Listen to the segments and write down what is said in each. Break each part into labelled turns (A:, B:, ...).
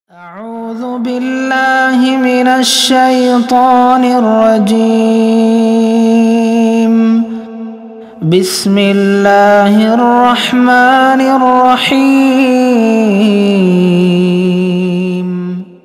A: أعوذ بالله من الشيطان الرجيم بسم الله الرحمن الرحيم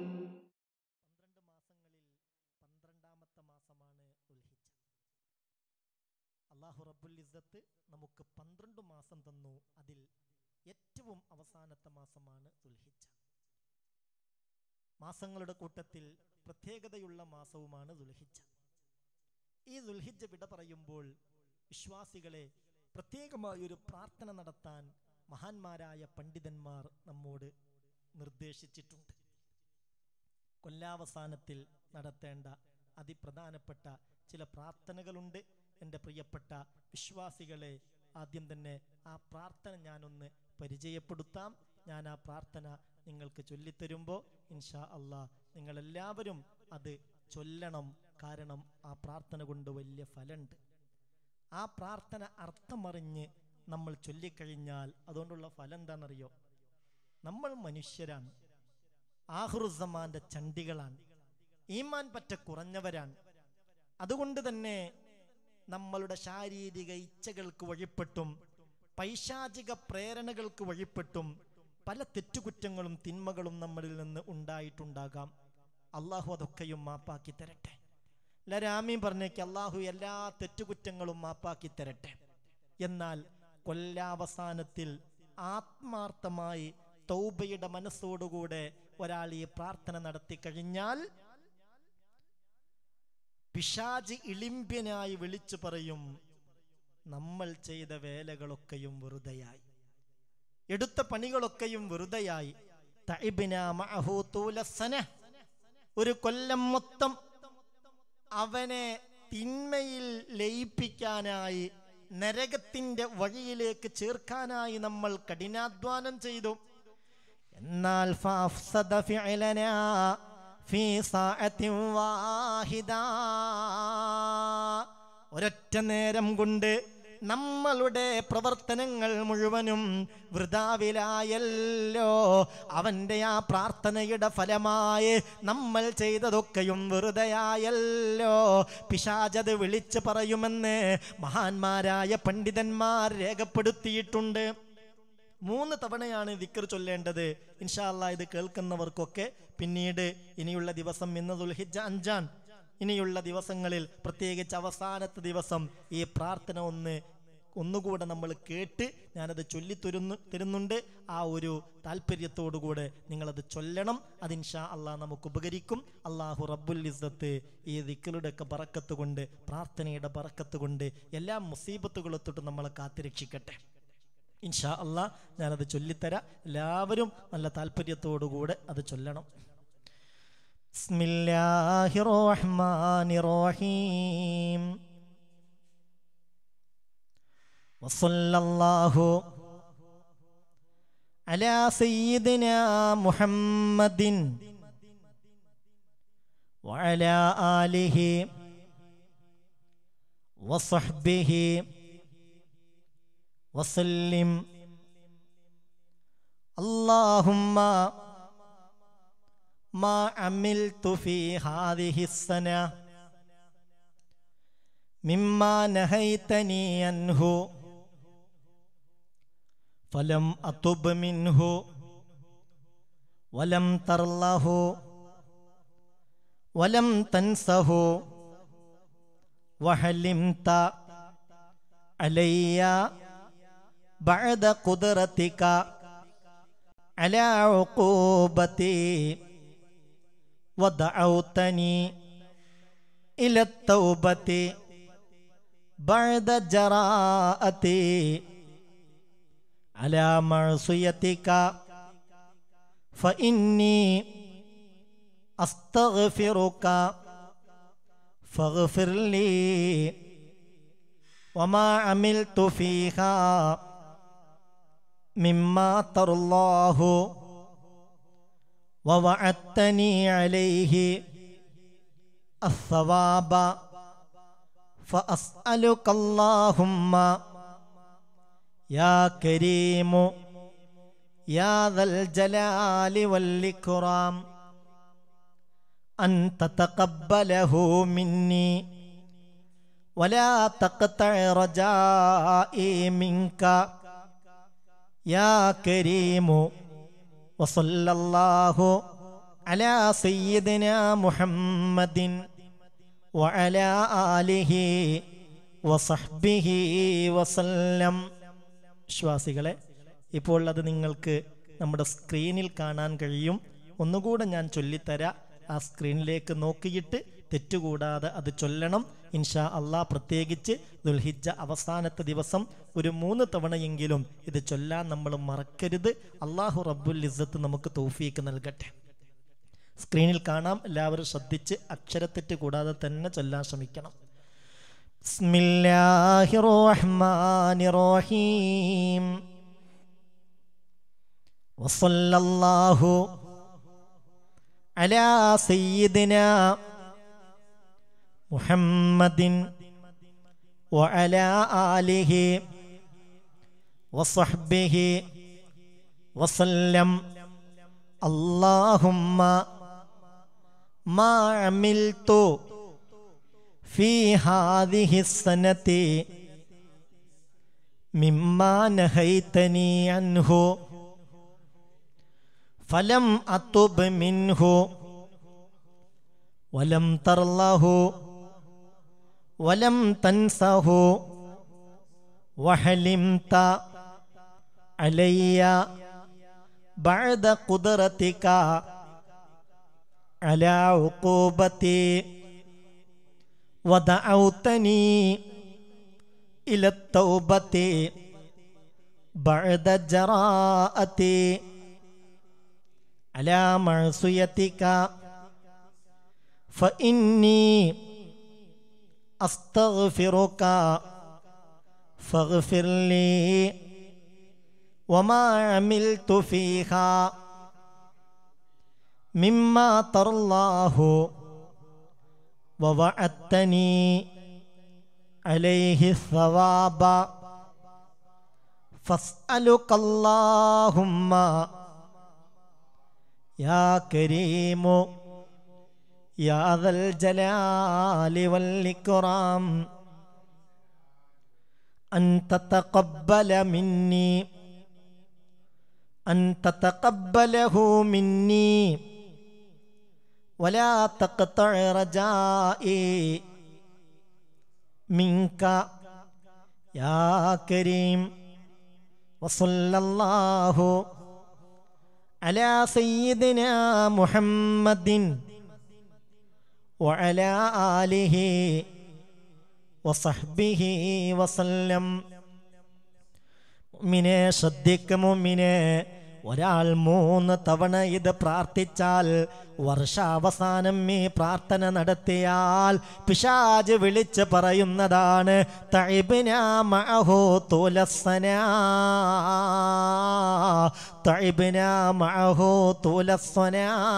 B: പന്ത്രണ്ടാമത്തെ മാസമാണ് ദുൽഹിജ്ജ അള്ളാഹു റബ്ബുൽ ഇസ്സത്ത് നമുക്ക് പന്ത്രണ്ട് മാസം തന്നു അതിൽ ഏറ്റവും അവസാനത്തെ മാസമാണ് ദുൽഹിജ്ജ മാസങ്ങളുടെ കൂട്ടത്തിൽ പ്രത്യേകതയുള്ള മാസവുമാണ് ദുൽഹിജ്ജ ഈ ദുൽഹിജ്ജ വിട പറയുമ്പോൾ വിശ്വാസികളെ പ്രത്യേകമായൊരു പ്രാർത്ഥന നടത്താൻ മഹാന്മാരായ പണ്ഡിതന്മാർ നമ്മോട് നിർദ്ദേശിച്ചിട്ടുണ്ട് കൊല്ലാവസാനത്തിൽ നടത്തേണ്ട അതിപ്രധാനപ്പെട്ട ചില പ്രാർത്ഥനകളുണ്ട് എൻ്റെ പ്രിയപ്പെട്ട വിശ്വാസികളെ ആദ്യം തന്നെ ആ പ്രാർത്ഥന ഞാനൊന്ന് പരിചയപ്പെടുത്താം ഞാൻ ആ പ്രാർത്ഥന നിങ്ങൾക്ക് ചൊല്ലിത്തരുമ്പോൾ ഇൻഷാ അള്ളാ നിങ്ങളെല്ലാവരും അത് ചൊല്ലണം കാരണം ആ പ്രാർത്ഥന കൊണ്ട് വലിയ ഫലമുണ്ട് ആ പ്രാർത്ഥന അർത്ഥമറിഞ്ഞ് നമ്മൾ ചൊല്ലിക്കഴിഞ്ഞാൽ അതുകൊണ്ടുള്ള ഫലം എന്താണെന്നറിയോ നമ്മൾ മനുഷ്യരാണ് ആഹുറുസമാന്റെ ചണ്ടികളാണ് ഈമാൻ പറ്റ കുറഞ്ഞവരാണ് അതുകൊണ്ട് തന്നെ നമ്മളുടെ ശാരീരിക ഇച്ഛകൾക്ക് വഴിപ്പെട്ടും പൈശാചിക പ്രേരണകൾക്ക് വഴിപ്പെട്ടും പല തെറ്റുകുറ്റങ്ങളും തിന്മകളും നമ്മളിൽ നിന്ന് ഉണ്ടായിട്ടുണ്ടാകാം അള്ളാഹു അതൊക്കെയും മാപ്പാക്കി തരട്ടെ ലരാമീൻ പറഞ്ഞേക്ക് അള്ളാഹു എല്ലാ തെറ്റുകുറ്റങ്ങളും മാപ്പാക്കി തരട്ടെ എന്നാൽ കൊല്ലാവസാനത്തിൽ ആത്മാർത്ഥമായി തൗബയുടെ മനസ്സോടുകൂടെ ഒരാൾ ഈ പ്രാർത്ഥന നടത്തി കഴിഞ്ഞാൽ പിശാജ് ഇളിമ്പ്യനായി വിളിച്ചു പറയും നമ്മൾ ചെയ്ത വേലകളൊക്കെയും വെറുതെയായി എടുത്ത പണികളൊക്കെയും വെറുതെയായി തഇബ്ന മഅഹു തൂലസന. ഒരു കൊല്ലം മൊത്തം അവനെ തിന്മയിൽ ലയിപ്പിക്കാനായി നരകത്തിന്റെ വഴിയിലേക്ക് ചേർക്കാനായി നമ്മൾ കഠിനാധ്വാനം ചെയ്തു എന്നാൽ ഫഅഫ്സദ ഫിഅലനാ ഫീ സാഅത്തിൻ വാഹിദ ഒരൊറ്റ നേരം കൊണ്ട് നമ്മളുടെ പ്രവർത്തനങ്ങൾ മുഴുവനും വൃതാവിലായല്ലോ അവന്റെ ആ പ്രാർത്ഥനയുടെ ഫലമായി നമ്മൾ ചെയ്തതൊക്കെയും വെറുതെയായല്ലോ പിശാചത് വിളിച്ചു പറയുമെന്ന് മഹാന്മാരായ പണ്ഡിതന്മാർ രേഖപ്പെടുത്തിയിട്ടുണ്ട് മൂന്ന് തവണയാണ് ദിക്കർ ചൊല്ലേണ്ടത് ഇൻഷാല്ല ഇത് കേൾക്കുന്നവർക്കൊക്കെ പിന്നീട് ഇനിയുള്ള ദിവസം ഇന്ന് ദുൽഹിജ അഞ്ചാൻ ഇനിയുള്ള ദിവസങ്ങളിൽ പ്രത്യേകിച്ച് അവസാനത്തെ ദിവസം ഈ പ്രാർത്ഥന ഒന്ന് ഒന്നുകൂടെ നമ്മൾ കേട്ട് ഞാനത് ചൊല്ലിത്തരുന്നു തരുന്നുണ്ട് ആ ഒരു താല്പര്യത്തോടുകൂടെ നിങ്ങളത് ചൊല്ലണം അത് ഇൻഷാ അള്ളാഹ് നമുക്ക് ഉപകരിക്കും അള്ളാഹു റബ്ബുൽ ഇസ്സത്ത് ഈ ദിക്കലുടെയൊക്കെ ബറക്കത്ത് കൊണ്ട് പ്രാർത്ഥനയുടെ ബറക്കത്ത് കൊണ്ട് എല്ലാ മുസീബത്തുകളെ തൊട്ട് നമ്മളെ കാത്തുരക്ഷിക്കട്ടെ ഇൻഷാ അള്ളാ ഞാനത് ചൊല്ലിത്തരാം എല്ലാവരും നല്ല താല്പര്യത്തോടുകൂടെ അത് ചൊല്ലണം ബിസ്മില്ലാഹിർ റഹ്മാനിർ റഹീം വസല്ലല്ലാഹു അലാ സയ്യിദിനാ മുഹമ്മദിൻ വഅലാ ആലിഹി വസഹ്ബിഹി وسلم اللهم ما عملت في هذه السنة مما نهيتني عنه فلم أتب منه ولم ترله ولم تنسه وحلمت علي بعد قدرتك على عقوبتي ودعوتني إلى التوبة بعد جراءتي على معصيتك فإني أستغفرك فاغفر لي وما عملت فيها مما ترضاه ووعدتني عليه الثواب فأسألك اللهم يا كريم يا ذا الجلال والإكرام أن تتقبله مني ولا تقطع رجائي منك يا كريم وصلى الله على سيدنا محمد وعلى آله وصحبه وسلم വിശ്വാസികളെ ഇപ്പോൾ അത് നിങ്ങൾക്ക് നമ്മുടെ സ്ക്രീനിൽ കാണാൻ കഴിയും ഒന്നുകൂടെ ഞാൻ ചൊല്ലിത്തരാം ആ സ്ക്രീനിലേക്ക് നോക്കിയിട്ട് തെറ്റുകൂടാതെ അത് ചൊല്ലണം ഇൻഷാ അള്ളാഹ് പ്രത്യേകിച്ച് ദുൽഹിജ്ജ അവസാനത്തെ ദിവസം ഒരു മൂന്ന് തവണയെങ്കിലും ഇത് ചൊല്ലാൻ നമ്മൾ മറക്കരുത് അള്ളാഹു റബ്ബുൽ ഇസ്സത്ത് നമുക്ക് തൗഫീക്ക് നൽകട്ടെ സ്ക്രീനിൽ കാണാം എല്ലാവരും ശ്രദ്ധിച്ച് അക്ഷരത്തെറ്റ് കൂടാതെ തന്നെ ചൊല്ലാൻ ശ്രമിക്കണം ബിസ്മില്ലാഹിർ റഹ്മാനിർ റഹീം വസല്ലല്ലാഹു അലാ സയ്യിദിനാ മുഹമ്മദിൻ وعلى آله وصحبه وسلم اللهم ما عملت في هذه السنة مما نهيتني عنه فلم أتب منه ولم ترله ولم تنسه وحلمت علي بعد قدرتك على عقوبتي ودعوتني إلى التوبة بعد جراءتي على معصيتك فإني أستغفرك فاغفر لي وما عملت فيها مما ترضاه ووعدتني عليه الثواب فاسألك اللهم يا كريم يا ذا الجلال والإكرام أن تتقبل مني أن تتقبله مني ولا تقطع رجائي منك يا كريم وصلى الله على سيدنا محمد وعلى آله وصحبه وسلم മുഅ്മിനെ ശ്രദ്ധിക്ക മുഅ്മിനെ ഒരാൾ മൂന്ന് തവണ ഇത് പ്രാർത്ഥിച്ചാൽ വർഷാവസാനം ഈ പ്രാർത്ഥന നടത്തിയാൽ പിശാജ് വിളിച്ച് പറയുന്നതാണ് തൈബിന മഅഹു തുലസ്സന തൈബിന മഅഹു തുലസ്സന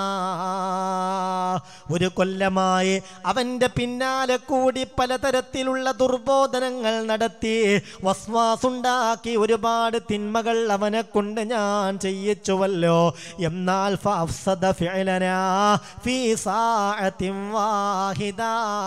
B: ഒരു കൊല്ലമായി അവന്റെ പിന്നാലെ കൂടി പലതരത്തിലുള്ള ദുർബോധനങ്ങൾ നടത്തി വസ്വാസുണ്ടാക്കി ഒരുപാട് തിന്മകൾ അവനെ കൊണ്ട് ഞാൻ ചെയ്യിച്ചുവല്ലോ എന്നാൽ ഫഅഫ്സദ ഫിഅലനാ ഫീ സാഅത്തിൻ വാഹിദ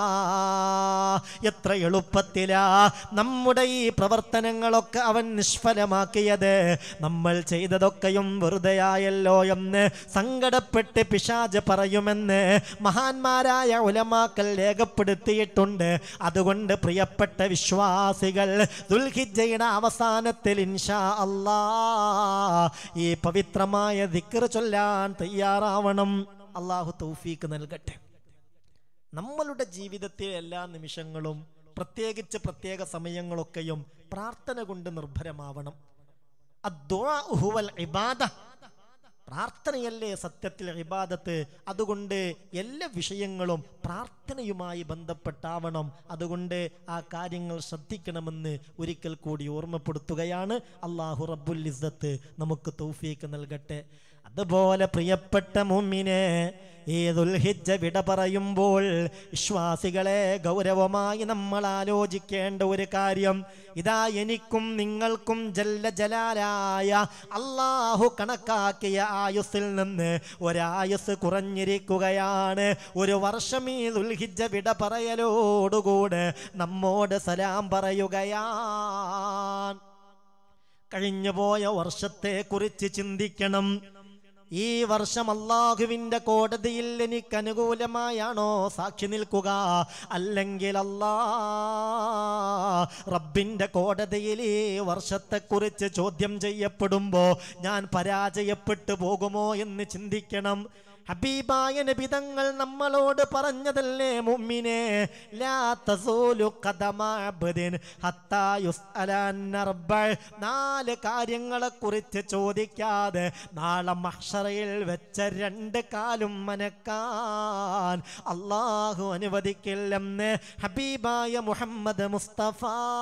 B: എത്ര എളുപ്പത്തിലാ നമ്മുടെ ഈ പ്രവർത്തനങ്ങളൊക്കെ അവൻ നിഷ്ഫലമാക്കിയത് നമ്മൾ ചെയ്തതൊക്കെയും വെറുതെയായല്ലോ എന്ന് സങ്കടപ്പെട്ട് പിശാജ് പറയുമെന്ന് മഹാന്മാരായ ഉലമാക്കൾ രേഖപ്പെടുത്തിയിട്ടുണ്ട് അതുകൊണ്ട് പ്രിയപ്പെട്ട വിശ്വാസികൾ ദുൽഹിജയുടെ അവസാനത്തിൽ ഇൻഷാ അല്ലാ ഈ പവിത്രമായ ദിക്ർ ചൊല്ലാൻ തയ്യാറാവണം അള്ളാഹു തൗഫീക്ക് നൽകട്ടെ നമ്മളുടെ ജീവിതത്തിലെ എല്ലാ നിമിഷങ്ങളും പ്രത്യേകിച്ച് പ്രത്യേക സമയങ്ങളൊക്കെയും പ്രാർത്ഥന കൊണ്ട് നിർഭരമാവണം അദ്ദുആ ഹുവൽ ഇബാദ പ്രാർത്ഥനയല്ലേ സത്യത്തിൽ ഇബാദത്ത് അതുകൊണ്ട് എല്ലാ വിഷയങ്ങളും പ്രാർത്ഥനയുമായി ബന്ധപ്പെട്ടാവണം അതുകൊണ്ട് ആ കാര്യങ്ങൾ ശ്രദ്ധിക്കണമെന്ന് ഒരിക്കൽ കൂടി ഓർമ്മപ്പെടുത്തുകയാണ് അള്ളാഹു റബ്ബുൽ ഇസ്സത്ത് നമുക്ക് തൗഫീക്ക് നൽകട്ടെ അതുപോലെ പ്രിയപ്പെട്ട മുമ്മിനെ ഈ ദുൽഹിജ്ജ വിട പറയുമ്പോൾ വിശ്വാസികളെ ഗൗരവമായി നമ്മൾ ആലോചിക്കേണ്ട ഒരു കാര്യം ഇതാ എനിക്കും നിങ്ങൾക്കും ജല്ല ജലാലായ അള്ളാഹു കണക്കാക്കിയ ആയുസ്സിൽ നിന്ന് ഒരായുസ് കുറഞ്ഞിരിക്കുകയാണ് ഒരു വർഷം ഈ ദുൽഹിജ്ജ വിട പറയലോടുകൂടെ നമ്മോട് സലാം പറയുകയാണ് കഴിഞ്ഞുപോയ വർഷത്തെ കുറിച്ച് ചിന്തിക്കണം ഈ വർഷം അള്ളാഹുവിന്റെ കോടതിയിൽ എനിക്ക് അനുകൂലമായാണോ സാക്ഷി നിൽക്കുക അല്ലെങ്കിൽ അല്ലാ റബ്ബിന്റെ കോടതിയിൽ ഈ വർഷത്തെക്കുറിച്ച് ചോദ്യം ചെയ്യപ്പെടുമ്പോ ഞാൻ പരാജയപ്പെട്ടു പോകുമോ എന്ന് ചിന്തിക്കണം ഹബീബായ നബിതങ്ങൾ നമ്മളോട് പറഞ്ഞതല്ലേ മുമ്മിനെ ലാ തസൂലു ഖദമ അബ്ദിൻ ഹത്താ യുസ്അലൻ അർബഅ നാല് കാര്യങ്ങളെ കുറിച്ച് ചോദിക്കാതെ നാളെ മഹ്ശറയിൽ വെച്ച രണ്ട് കാലും മനക്കാൻ അള്ളാഹു അനുവദിക്കില്ലെന്ന് ഹബീബായ മുഹമ്മദ് മുസ്തഫ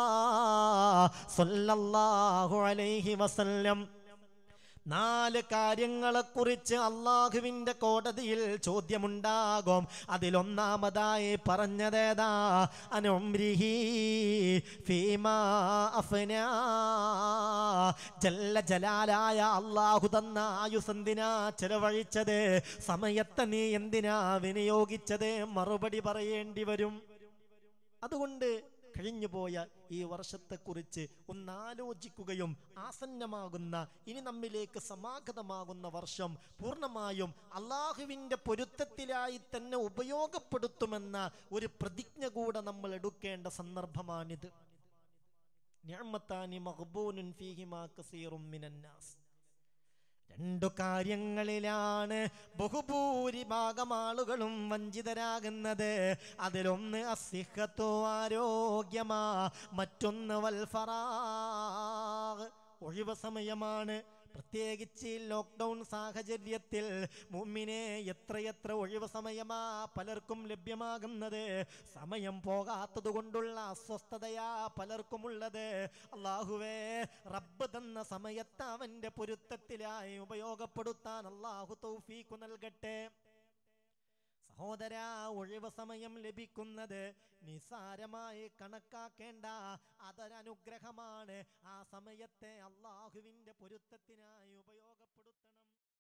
B: സല്ലല്ലാഹു അലൈഹി വസല്ലം നാല് കാര്യങ്ങളെക്കുറിച്ച് അള്ളാഹുവിൻ്റെ കോടതിയിൽ ചോദ്യമുണ്ടാകും അതിലൊന്നാമതായി പറഞ്ഞതേതാ അനുംരിഹി ഫീമാ അഫ്നാ ജല്ല ജലാലായ അള്ളാഹു തന്ന ആയുസെന്തിനാ ചെലവഴിച്ചത് സമയത്തെ നീ എന്തിനാ വിനിയോഗിച്ചത് മറുപടി പറയേണ്ടി വരും അതുകൊണ്ട് കഴിഞ്ഞുപോയ ഈ വർഷത്തെക്കുറിച്ച് ഒന്നാലോചിക്കുകയും ആസന്നമാകുന്ന ഇനി നമ്മിലേക്ക് സമാഗതമാകുന്ന വർഷം പൂർണ്ണമായും അള്ളാഹുവിൻ്റെ പൊരുത്തത്തിലായി തന്നെ ഉപയോഗപ്പെടുത്തുമെന്ന ഒരു പ്രതിജ്ഞ കൂടെ നമ്മൾ എടുക്കേണ്ട സന്ദർഭമാണിത് നിഅമത്താനി മഖ്ബൂനുൻ ഫീഹിമാ കസീറും മിനന്നാസ് രണ്ടു കാര്യങ്ങളിലാണ് ബഹുഭൂരിഭാഗം ആളുകളും വഞ്ചിതരാകുന്നത് അതിലൊന്ന് അസിഹത്തോ ആരോഗ്യമാ മറ്റൊന്ന് വൽഫറാഗ് ഒഴിവ് സമയമാണ് പ്രത്യേകിച്ച് ഈ ലോക്ക്ഡൗൺ സാഹചര്യത്തിൽ മുമ്മിനെ എത്രയെത്ര ഒഴിവ് സമയമാ പലർക്കും ലഭ്യമാകുന്നത് സമയം പോകാത്തത് കൊണ്ടുള്ള അസ്വസ്ഥതയാ പലർക്കുമുള്ളത് അള്ളാഹുവേ റബ്ബ് തന്ന സമയത്ത് അവന്റെ പൊരുത്തത്തിലായി ഉപയോഗപ്പെടുത്താൻ അള്ളാഹു തൗഫീഖു നൽകട്ടെ സഹോദര ഒഴിവ് സമയം ലഭിക്കുന്നത് നിസാരമായി കണക്കാക്കേണ്ട അതൊരനുഗ്രഹമാണ് ആ സമയത്തെ അള്ളാഹുവിന്റെ പൊരുത്തത്തിനായി ഉപയോഗപ്പെടുത്തണം